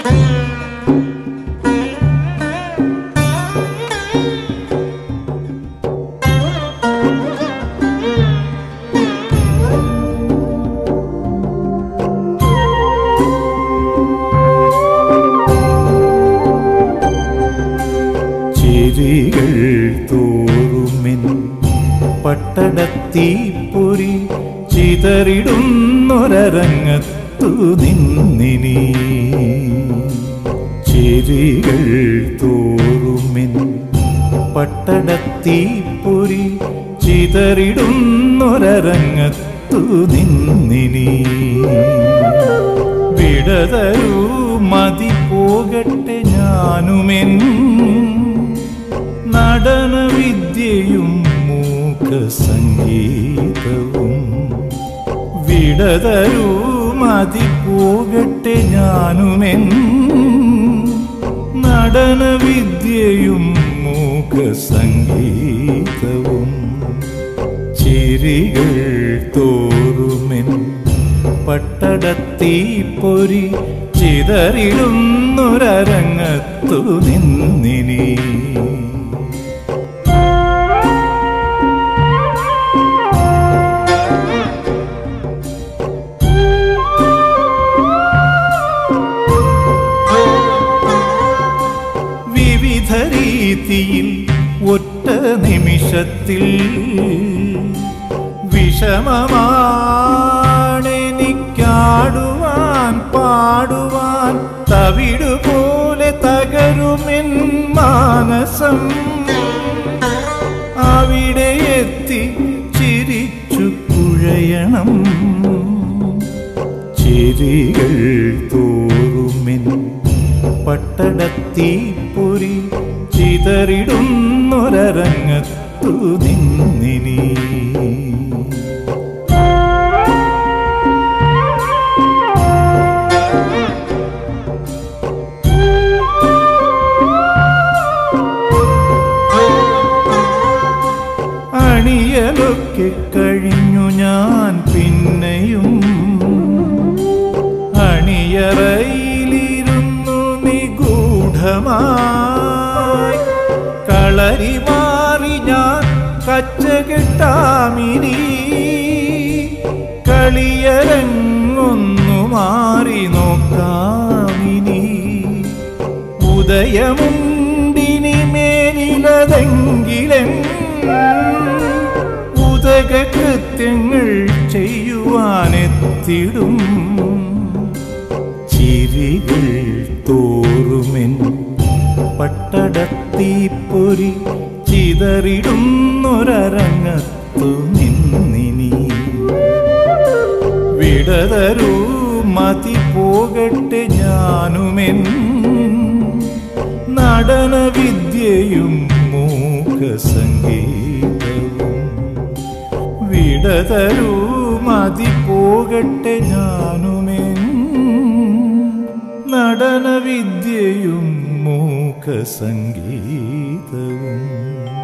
ചിരികൾ തോറുമെൻ പട്ടടത്തീ പൊരി ചിതറിടുന്നൊരരങ്ങത്തു നിന്നിനി ചിരികൾ തോറുമെൻ പട്ടടത്തീ പൊരി ചിതറിടുന്നൊരരങ്ങത്തു നിന്നിനി വിടതരൂ മതി പോകട്ടെ ഞാനുമെൻ നടനവിദ്യയും മൂക സംഗീതവും വിടതരൂ മതി പോകട്ടെ ഞാനുമെൻ നടനവിദ്യയും മൂക സംഗീതവും ചിരികൾ തോറുമെൻ പട്ടടത്തീ പൊരി ചിതറിടുന്നൊരരങ്ങത്തു നിന്നിനി വിവിധ രീതിയിൽ ഒറ്റ നിമിഷത്തിൽ വിഷമമാണെനിക്കാടുവാൻ പാടുവാൻ തവിടുപോലെ തകരുമെൻ മാനസം അവിടെ എത്തി ചിരിച്ചു കുഴയണം ചിരികൾ തോറുമെൻ പട്ടടത്തീ പൊരി ചിതറിടുന്നൊരരങ്ങത്തു നിന്നിനി അണിയലൊക്കെ കഴിഞ്ഞു ഞാൻ പിന്നെയും അണിയറയിലിരുന്നു നിഗൂഢമായി കളരി മാറി ഞാൻ കച്ചകെട്ടാമിനി കളിയരങ്ങൊന്നു മാറി നോക്കാമിനി ഉദയമുണ്ടിനി മേനിലതെങ്കിലൻ ഉദക കൃത്യങ്ങൾ ചെയ്യുവാനെത്തിടും ചിരികൾ തോറുമെൻ പട്ടടത്തീ പൊരി ചിതറിടുന്നൊരരങ്ങത്തു നിന്നിനി വിടതരൂ മതി പോകട്ടെ ഞാനുമെൻ നടനവിദ്യയും മൂക സംഗീതവും വിടതരൂ മതി പോകട്ടെ ഞാനുമെൻ നടനവിദ്യയും മൂക സംഗീതവും